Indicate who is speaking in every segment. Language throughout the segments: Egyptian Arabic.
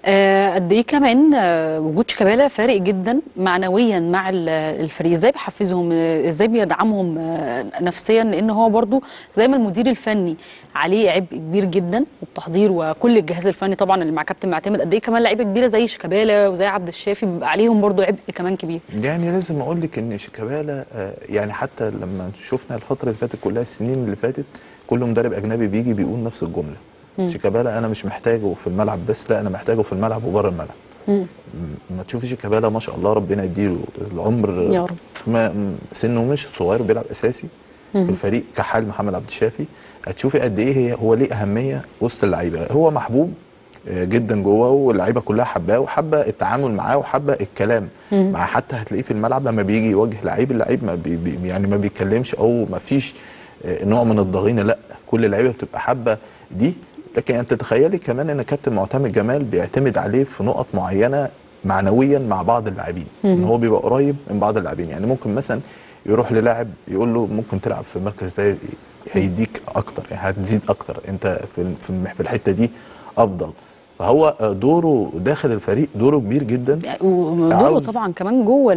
Speaker 1: آه، قد ايه كمان آه، وجود شيكابالا فارق جدا معنويا مع ال- الفريق ازاي بيحفزهم آه، ازاي بيدعمهم آه، نفسيا لان هو برضو زي ما المدير الفني عليه عبء كبير جدا والتحضير وكل الجهاز الفني طبعا اللي مع كابتن معتمد قد ايه كمان لعيبه كبيره زي شيكابالا وزي عبد الشافي بيبقى عليهم برضو عبء كمان كبير
Speaker 2: يعني لازم اقول لك ان شيكابالا آه، يعني حتى لما شفنا الفتره اللي فاتت كلها السنين اللي فاتت كل مدرب اجنبي بيجي بيقول نفس الجمله
Speaker 1: مم.
Speaker 2: شيكابالا انا مش محتاجه في الملعب بس لا انا محتاجه في الملعب وبره الملعب
Speaker 1: مم.
Speaker 2: م- ما تشوفي شيكابالا ما شاء الله ربنا يديله العمر
Speaker 1: يا رب
Speaker 2: ما م- سنه مش صغير بيلعب اساسي
Speaker 1: مم.
Speaker 2: في الفريق كحال محمد عبد الشافي هتشوفي قد ايه هي هو ليه اهميه وسط اللعيبه هو محبوب آه، جدا جوه واللعيبه كلها حباه وحابه التعامل معاه وحابه الكلام
Speaker 1: مم.
Speaker 2: مع حتى هتلاقيه في الملعب لما بيجي يواجه لعيب اللعيب ما بي بي يعني ما بيتكلمش او ما فيش آه، نوع من الضغينه لا كل اللعيبه بتبقى حابه دي لكن انت تخيلي كمان ان كابتن معتمد جمال بيعتمد عليه في نقط معينه معنويا مع بعض اللاعبين ان هو بيبقى قريب من بعض اللاعبين يعني ممكن مثلا يروح للاعب يقول له ممكن تلعب في المركز ده هيديك اكتر يعني هتزيد اكتر انت في في في الحته دي افضل فهو آه، دوره داخل الفريق دوره كبير جدا
Speaker 1: ودوره
Speaker 2: عاوز-
Speaker 1: طبعا كمان جوه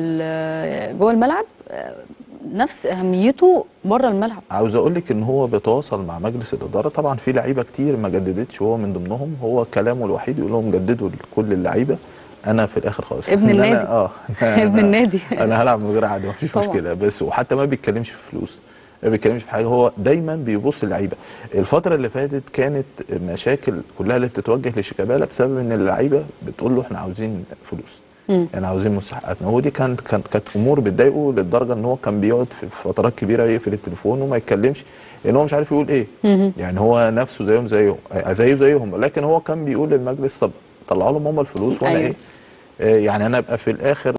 Speaker 1: ال- جوه الملعب آه، نفس اهميته بره الملعب
Speaker 2: عاوز اقول لك ان هو بيتواصل مع مجلس الاداره طبعا في لعيبه كتير ما جددتش وهو من ضمنهم هو كلامه الوحيد يقول لهم جددوا لكل اللعيبه انا في الاخر خالص
Speaker 1: ابن
Speaker 2: إن أنا-
Speaker 1: النادي.
Speaker 2: اه
Speaker 1: ابن
Speaker 2: أنا-
Speaker 1: النادي.
Speaker 2: انا هلعب من غير عقد ما فيش
Speaker 1: طبعا.
Speaker 2: مشكله بس وحتى ما بيتكلمش في فلوس ما بيتكلمش في حاجه هو دايما بيبص للعيبه الفتره اللي فاتت كانت مشاكل كلها اللي بتتوجه لشيكابالا بسبب ان اللعيبه بتقول له احنا عاوزين فلوس
Speaker 1: مم.
Speaker 2: يعني عاوزين مستحقاتنا ودي كانت كانت كانت امور بتضايقه للدرجه ان هو كان بيقعد في فترات كبيره يقفل التليفون وما يتكلمش لان هو مش عارف يقول ايه
Speaker 1: مهم.
Speaker 2: يعني هو نفسه زيهم زيهم آه، زيه زيهم لكن هو كان بيقول للمجلس طب طلعوا لهم هم الفلوس وانا
Speaker 1: أيوة.
Speaker 2: ايه آه، يعني انا ابقى في الاخر